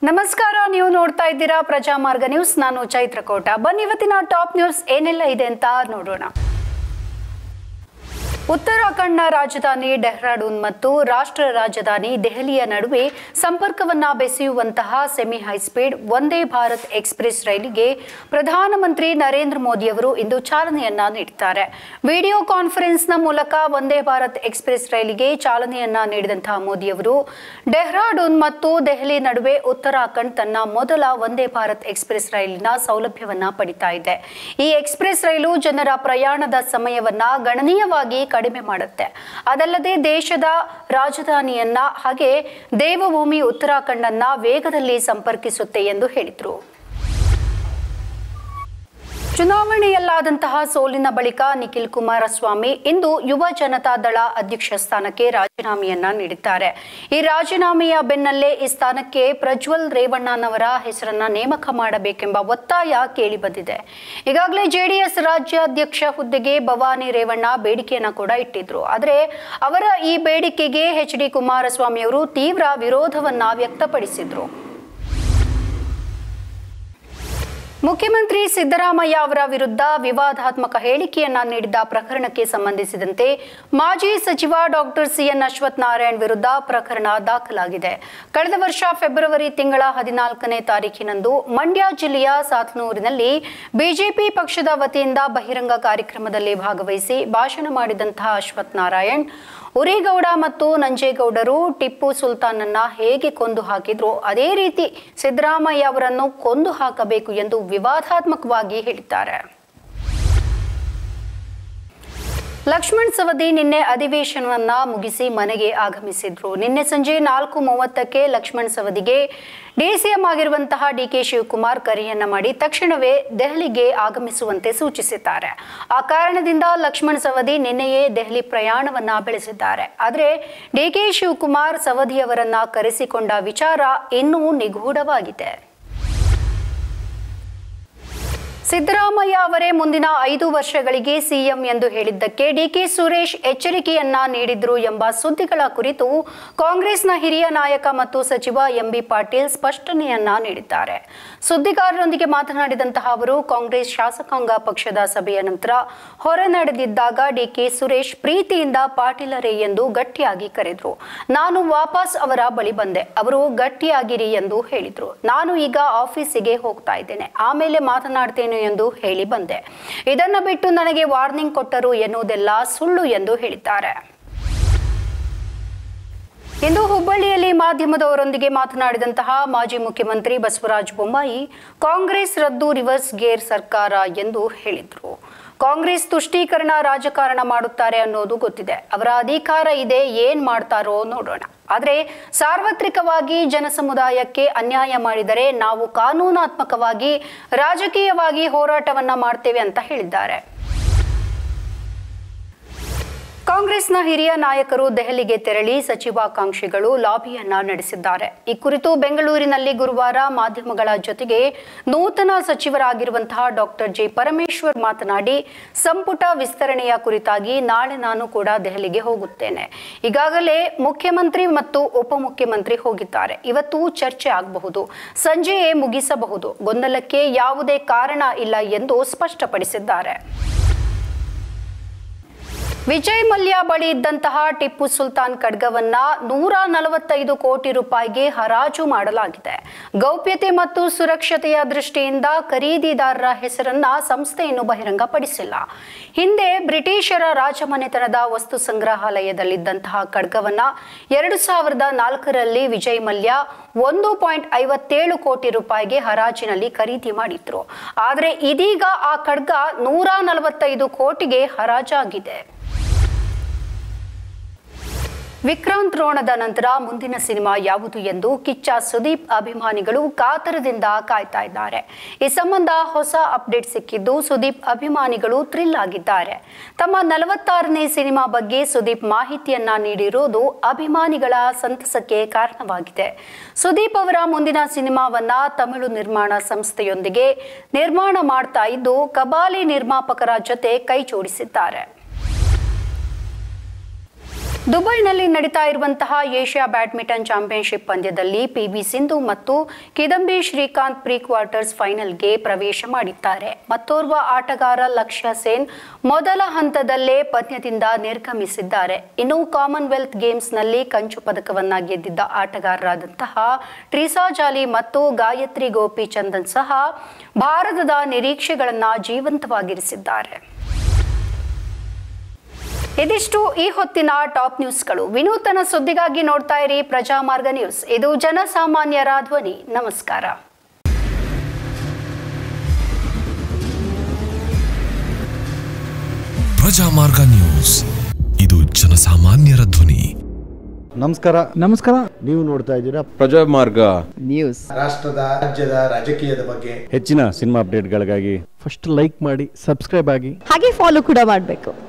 ನಮಸ್ಕಾರ ನೀವು ನೋಡ್ತಾ ಇದ್ದೀರಾ ಪ್ರಜಾಮಾರ್ಗ ನ್ಯೂಸ್ ನಾನು ಚೈತ್ರಕೋಟ ಬನ್ನಿ ಇವತ್ತಿನ ಟಾಪ್ ನ್ಯೂಸ್ ಏನೆಲ್ಲ ಇದೆ ಅಂತ ನೋಡೋಣ ಉತ್ತರಾಖಂಡ್ನ ರಾಜಧಾನಿ ಡೆಹ್ರಾಡೂನ್ ಮತ್ತು ರಾಷ್ಟ್ರ ರಾಜಧಾನಿ ದೆಹಲಿಯ ನಡುವೆ ಸಂಪರ್ಕವನ್ನ ಬೆಸೆಯುವಂತಹ ಸೆಮಿ ಹೈಸ್ಪೀಡ್ ಒಂದೇ ಭಾರತ್ ಎಕ್ಸ್ಪ್ರೆಸ್ ರೈಲಿಗೆ ಪ್ರಧಾನಮಂತ್ರಿ ನರೇಂದ್ರ ಮೋದಿಯವರು ಇಂದು ಚಾಲನೆಯನ್ನ ನೀಡಿದ್ದಾರೆ ವಿಡಿಯೋ ಕಾನ್ಫರೆನ್ಸ್ನ ಮೂಲಕ ಒಂದೇ ಭಾರತ್ ಎಕ್ಸ್ಪ್ರೆಸ್ ರೈಲಿಗೆ ಚಾಲನೆಯನ್ನ ನೀಡಿದಂತಹ ಮೋದಿಯವರು ಡೆಹ್ರಾಡೂನ್ ಮತ್ತು ದೆಹಲಿ ನಡುವೆ ಉತ್ತರಾಖಂಡ್ ತನ್ನ ಮೊದಲ ಒಂದೇ ಭಾರತ್ ಎಕ್ಸ್ಪ್ರೆಸ್ ರೈಲಿನ ಸೌಲಭ್ಯವನ್ನ ಪಡಿತಾ ಇದೆ ಈ ಎಕ್ಸ್ಪ್ರೆಸ್ ರೈಲು ಜನರ ಪ್ರಯಾಣದ ಸಮಯವನ್ನ ಗಣನೀಯವಾಗಿ ಕಡಿಮೆ ಮಾಡುತ್ತೆ ಅದಲ್ಲದೆ ದೇಶದ ರಾಜಧಾನಿಯನ್ನ ಹಾಗೆ ದೇವಭೂಮಿ ಉತ್ತರಾಖಂಡನ್ನ ವೇಗದಲ್ಲಿ ಸಂಪರ್ಕಿಸುತ್ತೆ ಎಂದು ಹೇಳಿದರು ಚುನಾವಣೆಯಲ್ಲಾದಂತಹ ಸೋಲಿನ ಬಳಿಕ ನಿಖಿಲ್ ಕುಮಾರಸ್ವಾಮಿ ಇಂದು ಯುವ ಜನತಾ ದಳ ಅಧ್ಯಕ್ಷ ಸ್ಥಾನಕ್ಕೆ ರಾಜೀನಾಮೆಯನ್ನ ನೀಡಿದ್ದಾರೆ ಈ ರಾಜೀನಾಮೆಯ ಬೆನ್ನಲ್ಲೇ ಈ ಸ್ಥಾನಕ್ಕೆ ಪ್ರಜ್ವಲ್ ರೇವಣ್ಣನವರ ಹೆಸರನ್ನ ನೇಮಕ ಮಾಡಬೇಕೆಂಬ ಒತ್ತಾಯ ಕೇಳಿಬಂದಿದೆ ಈಗಾಗಲೇ ಜೆಡಿಎಸ್ ರಾಜ್ಯಾಧ್ಯಕ್ಷ ಹುದ್ದೆಗೆ ಭವಾನಿ ರೇವಣ್ಣ ಬೇಡಿಕೆಯನ್ನ ಕೂಡ ಇಟ್ಟಿದ್ರು ಆದರೆ ಅವರ ಈ ಬೇಡಿಕೆಗೆ ಎಚ್ ಡಿ ಕುಮಾರಸ್ವಾಮಿ ಅವರು ತೀವ್ರ ವಿರೋಧವನ್ನ ವ್ಯಕ್ತಪಡಿಸಿದ್ರು ಮುಖ್ಯಮಂತ್ರಿ ಸಿದ್ದರಾಮಯ್ಯ ಅವರ ವಿರುದ್ಧ ವಿವಾದಾತ್ಮಕ ಹೇಳಿಕೆಯನ್ನ ನೀಡಿದ ಪ್ರಕರಣಕ್ಕೆ ಸಂಬಂಧಿಸಿದಂತೆ ಮಾಜಿ ಸಚಿವ ಡಾಕ್ಟರ್ ಸಿಎನ್ ಅಶ್ವಥ್ ನಾರಾಯಣ್ ವಿರುದ್ಧ ಪ್ರಕರಣ ದಾಖಲಾಗಿದೆ ಕಳೆದ ವರ್ಷ ಫೆಬ್ರವರಿ ತಿಂಗಳ ಹದಿನಾಲ್ಕನೇ ತಾರೀಕಿನಂದು ಮಂಡ್ಯ ಜಿಲ್ಲೆಯ ಸಾತ್ನೂರಿನಲ್ಲಿ ಬಿಜೆಪಿ ಪಕ್ಷದ ವತಿಯಿಂದ ಬಹಿರಂಗ ಕಾರ್ಯಕ್ರಮದಲ್ಲಿ ಭಾಗವಹಿಸಿ ಭಾಷಣ ಮಾಡಿದಂತಹ ಅಶ್ವಥ್ ನಾರಾಯಣ್ ಉರೇಗೌಡ ಮತ್ತು ನಂಜೇಗೌಡರು ಟಿಪ್ಪು ಸುಲ್ತಾನನ್ನ ಹೇಗೆ ಕೊಂದು ಹಾಕಿದ್ರು ಅದೇ ರೀತಿ ಸಿದ್ದರಾಮಯ್ಯ ಅವರನ್ನು ಕೊಂದು ಹಾಕಬೇಕು ಎಂದು ವಿವಾದಾತ್ಮಕವಾಗಿ ಹೇಳಿದ್ದಾರೆ ಲಕ್ಷ್ಮಣ್ ಸವದಿ ನಿನ್ನೆ ಅಧಿವೇಶನವನ್ನ ಮುಗಿಸಿ ಮನೆಗೆ ಆಗಮಿಸಿದ್ರು ನಿನ್ನೆ ಸಂಜೆ ನಾಲ್ಕು ಮೂವತ್ತಕ್ಕೆ ಲಕ್ಷ್ಮಣ್ ಸವದಿಗೆ ಡಿಸಿಎಂ ಆಗಿರುವಂತಹ ಡಿಕೆ ಶಿವಕುಮಾರ್ ಕರೆಯನ್ನ ಮಾಡಿ ತಕ್ಷಣವೇ ದೆಹಲಿಗೆ ಆಗಮಿಸುವಂತೆ ಸೂಚಿಸಿದ್ದಾರೆ ಆ ಕಾರಣದಿಂದ ಲಕ್ಷ್ಮಣ್ ಸವದಿ ನಿನ್ನೆಯೇ ದೆಹಲಿ ಪ್ರಯಾಣವನ್ನ ಬೆಳೆಸಿದ್ದಾರೆ ಆದರೆ ಡಿಕೆ ಶಿವಕುಮಾರ್ ಸವದಿಯವರನ್ನ ಕರೆಸಿಕೊಂಡ ವಿಚಾರ ಇನ್ನೂ ನಿಗೂಢವಾಗಿದೆ ಸಿದ್ದರಾಮಯ್ಯ ಅವರೇ ಮುಂದಿನ ಐದು ವರ್ಷಗಳಿಗೆ ಸಿಎಂ ಎಂದು ಹೇಳಿದ್ದಕ್ಕೆ ಡಿಕೆ ಸುರೇಶ್ ಎಚ್ಚರಿಕೆಯನ್ನ ನೀಡಿದ್ರು ಎಂಬ ಸುದ್ದಿಗಳ ಕುರಿತು ಕಾಂಗ್ರೆಸ್ನ ಹಿರಿಯ ನಾಯಕ ಮತ್ತು ಸಚಿವ ಎಂಬಿ ಪಾಟೀಲ್ ಸ್ಪಷ್ಟನೆಯನ್ನ ನೀಡಿದ್ದಾರೆ ಸುದ್ದಿಗಾರರೊಂದಿಗೆ ಮಾತನಾಡಿದಂತಹ ಅವರು ಕಾಂಗ್ರೆಸ್ ಶಾಸಕಾಂಗ ಪಕ್ಷದ ಸಭೆಯ ನಂತರ ಹೊರ ನಡೆದಿದ್ದಾಗ ಡಿಕೆ ಸುರೇಶ್ ಪ್ರೀತಿಯಿಂದ ಪಾಟೀಲರೇ ಎಂದು ಗಟ್ಟಿಯಾಗಿ ಕರೆದ್ರು ನಾನು ವಾಪಸ್ ಅವರ ಬಳಿ ಬಂದೆ ಅವರು ಗಟ್ಟಿಯಾಗಿರಿ ಎಂದು ಹೇಳಿದ್ರು ನಾನು ಈಗ ಆಫೀಸಿಗೆ ಹೋಗ್ತಾ ಇದ್ದೇನೆ ಆಮೇಲೆ ಮಾತನಾಡ್ತೇನೆ ಎಂದು ಹೇಳಿ ಬಂದೆ ಇದನ್ನ ಬಿಟ್ಟು ನನಗೆ ವಾರ್ನಿಂಗ್ ಕೊಟ್ಟರು ಎನ್ನುವುದೆಲ್ಲ ಸುಳ್ಳು ಎಂದು ಹೇಳಿದ್ದಾರೆ ಇಂದು ಹುಬ್ಬಳ್ಳಿಯಲ್ಲಿ ಮಾಧ್ಯಮದವರೊಂದಿಗೆ ಮಾತನಾಡಿದಂತಹ ಮಾಜಿ ಮುಖ್ಯಮಂತ್ರಿ ಬಸವರಾಜ ಬೊಮ್ಮಾಯಿ ಕಾಂಗ್ರೆಸ್ ರದ್ದು ರಿವರ್ಸ್ ಗೇರ್ ಸರ್ಕಾರ ಎಂದು ಹೇಳಿದ್ರು ಕಾಂಗ್ರೆಸ್ ತುಷ್ಟೀಕರಣ ರಾಜಕಾರಣ ಮಾಡುತ್ತಾರೆ ಅನ್ನೋದು ಗೊತ್ತಿದೆ ಅವರ ಅಧಿಕಾರ ಇದೆ ಏನ್ ಮಾಡ್ತಾರೋ ನೋಡೋಣ ಆದರೆ ಸಾರ್ವತ್ರಿಕವಾಗಿ ಜನಸಮುದಾಯಕ್ಕೆ ಅನ್ಯಾಯ ಮಾಡಿದರೆ ನಾವು ಕಾನೂನಾತ್ಮಕವಾಗಿ ರಾಜಕೀಯವಾಗಿ ಹೋರಾಟವನ್ನ ಮಾಡ್ತೇವೆ ಅಂತ ಹೇಳಿದ್ದಾರೆ ಕಾಂಗ್ರೆಸ್ನ ಹಿರಿಯ ನಾಯಕರು ದೆಹಲಿಗೆ ತೆರಳಿ ಸಚಿವಾಕಾಂಕ್ಷಿಗಳು ಲಾಬಿಯನ್ನ ನಡೆಸಿದ್ದಾರೆ ಈ ಕುರಿತು ಬೆಂಗಳೂರಿನಲ್ಲಿ ಗುರುವಾರ ಮಾಧ್ಯಮಗಳ ಜೊತೆಗೆ ನೂತನ ಸಚಿವರಾಗಿರುವಂತಹ ಡಾಕ್ಟರ್ ಜೆ ಪರಮೇಶ್ವರ್ ಮಾತನಾಡಿ ಸಂಪುಟ ವಿಸ್ತರಣೆಯ ಕುರಿತಾಗಿ ನಾಳೆ ನಾನು ಕೂಡ ದೆಹಲಿಗೆ ಹೋಗುತ್ತೇನೆ ಈಗಾಗಲೇ ಮುಖ್ಯಮಂತ್ರಿ ಮತ್ತು ಉಪಮುಖ್ಯಮಂತ್ರಿ ಹೋಗಿದ್ದಾರೆ ಇವತ್ತು ಚರ್ಚೆ ಆಗಬಹುದು ಸಂಜೆಯೇ ಮುಗಿಸಬಹುದು ಗೊಂದಲಕ್ಕೆ ಯಾವುದೇ ಕಾರಣ ಇಲ್ಲ ಎಂದು ಸ್ಪಷ್ಟಪಡಿಸಿದ್ದಾರೆ ವಿಜಯ್ ಮಲ್ಯ ಬಳಿ ಇದ್ದಂತಹ ಟಿಪ್ಪು ಸುಲ್ತಾನ್ ಖಡ್ಗವನ್ನ ನೂರ ನಲವತ್ತೈದು ಕೋಟಿ ರೂಪಾಯಿಗೆ ಹರಾಜು ಮಾಡಲಾಗಿದೆ ಗೌಪ್ಯತೆ ಮತ್ತು ಸುರಕ್ಷತೆಯ ದೃಷ್ಟಿಯಿಂದ ಖರೀದಿದಾರರ ಹೆಸರನ್ನ ಸಂಸ್ಥೆ ಇನ್ನೂ ಬಹಿರಂಗಪಡಿಸಿಲ್ಲ ಹಿಂದೆ ಬ್ರಿಟಿಷರ ರಾಜಮನೆತನದ ವಸ್ತು ಸಂಗ್ರಹಾಲಯದಲ್ಲಿದ್ದಂತಹ ಖಡ್ಗವನ್ನ ಎರಡು ಸಾವಿರದ ನಾಲ್ಕರಲ್ಲಿ ವಿಜಯ್ ಮಲ್ಯ ಒಂದು ಪಾಯಿಂಟ್ ಐವತ್ತೇಳು ಕೋಟಿ ರೂಪಾಯಿಗೆ ಹರಾಜಿನಲ್ಲಿ ಖರೀದಿ ಮಾಡಿದ್ರು ಆದರೆ ಇದೀಗ ಆ ಖಡ್ಗ ನೂರ ನಲವತ್ತೈದು ಕೋಟಿಗೆ ಹರಾಜಾಗಿದೆ ವಿಕ್ರಾಂತ್ ರೋಣದ ನಂತರ ಮುಂದಿನ ಸಿನಿಮಾ ಯಾವುದು ಎಂದು ಕಿಚ್ಚ ಸುದೀಪ್ ಅಭಿಮಾನಿಗಳು ಕಾತರದಿಂದ ಕಾಯ್ತಾ ಇದ್ದಾರೆ ಈ ಸಂಬಂಧ ಹೊಸ ಅಪ್ಡೇಟ್ ಸಿಕ್ಕಿದ್ದು ಸುದೀಪ್ ಅಭಿಮಾನಿಗಳು ಥ್ರಿಲ್ ಆಗಿದ್ದಾರೆ ತಮ್ಮ ನಲವತ್ತಾರನೇ ಸಿನಿಮಾ ಬಗ್ಗೆ ಸುದೀಪ್ ಮಾಹಿತಿಯನ್ನ ನೀಡಿರುವುದು ಅಭಿಮಾನಿಗಳ ಸಂತಸಕ್ಕೆ ಕಾರಣವಾಗಿದೆ ಸುದೀಪ್ ಅವರ ಮುಂದಿನ ಸಿನಿಮಾವನ್ನ ತಮಿಳು ನಿರ್ಮಾಣ ಸಂಸ್ಥೆಯೊಂದಿಗೆ ನಿರ್ಮಾಣ ಮಾಡ್ತಾ ಇದ್ದು ಕಬಾಲಿ ನಿರ್ಮಾಪಕರ ಜೊತೆ ಕೈ ಜೋಡಿಸಿದ್ದಾರೆ ದುಬೈನಲ್ಲಿ ನಡೀತಾ ಇರುವಂತಹ ಏಷ್ಯಾ ಬ್ಯಾಡ್ಮಿಂಟನ್ ಚಾಂಪಿಯನ್ಶಿಪ್ ಪಂದ್ಯದಲ್ಲಿ ಪಿವಿ ಸಿಂಧು ಮತ್ತು ಕಿದಂಬಿ ಶ್ರೀಕಾಂತ್ ಪ್ರೀ ಕ್ವಾರ್ಟರ್ಸ್ ಫೈನಲ್ಗೆ ಪ್ರವೇಶ ಮಾಡಿದ್ದಾರೆ ಮತ್ತೋರ್ವ ಆಟಗಾರ ಲಕ್ಷ್ಯ ಸೇನ್ ಮೊದಲ ಹಂತದಲ್ಲೇ ಪಂದ್ಯದಿಂದ ನಿರ್ಗಮಿಸಿದ್ದಾರೆ ಇನ್ನು ಕಾಮನ್ವೆಲ್ತ್ ಗೇಮ್ಸ್ನಲ್ಲಿ ಕಂಚು ಪದಕವನ್ನ ಗೆದ್ದಿದ್ದ ಆಟಗಾರರಾದಂತಹ ಟ್ರೀಸಾ ಜಾಲಿ ಮತ್ತು ಗಾಯತ್ರಿ ಗೋಪಿಚಂದನ್ ಸಹ ಭಾರತದ ನಿರೀಕ್ಷೆಗಳನ್ನ ಜೀವಂತವಾಗಿರಿಸಿದ್ದಾರೆ ಇದಿಷ್ಟು ಈ ಹೊತ್ತಿನ ಟಾಪ್ ನ್ಯೂಸ್ಗಳು ವಿನೂತನ ಸುದ್ದಿಗಾಗಿ ನೋಡ್ತಾ ಇರಿ ಪ್ರಜಾಮಾರ್ಗ ನ್ಯೂಸ್ ಇದು ಜನಸಾಮಾನ್ಯರ ಧ್ವನಿ ನಮಸ್ಕಾರ ಪ್ರಜಾಮಾರ್ಗ ನ್ಯೂಸ್ ಇದು ಜನಸಾಮಾನ್ಯರ ಧ್ವನಿ ನಮಸ್ಕಾರ ನಮಸ್ಕಾರ ನೀವು ನೋಡ್ತಾ ಇದ್ದೀರಾ ಪ್ರಜಾಮಾರ್ಗ ನ್ಯೂಸ್ ರಾಷ್ಟ್ರದ ರಾಜ್ಯದ ರಾಜಕೀಯದ ಬಗ್ಗೆ ಹೆಚ್ಚಿನ ಸಿನಿಮಾ ಅಪ್ಡೇಟ್ಗಳಿಗಾಗಿ ಫಸ್ಟ್ ಲೈಕ್ ಮಾಡಿ ಸಬ್ಸ್ಕ್ರೈಬ್ ಆಗಿ ಹಾಗೆ ಫಾಲೋ ಕೂಡ ಮಾಡಬೇಕು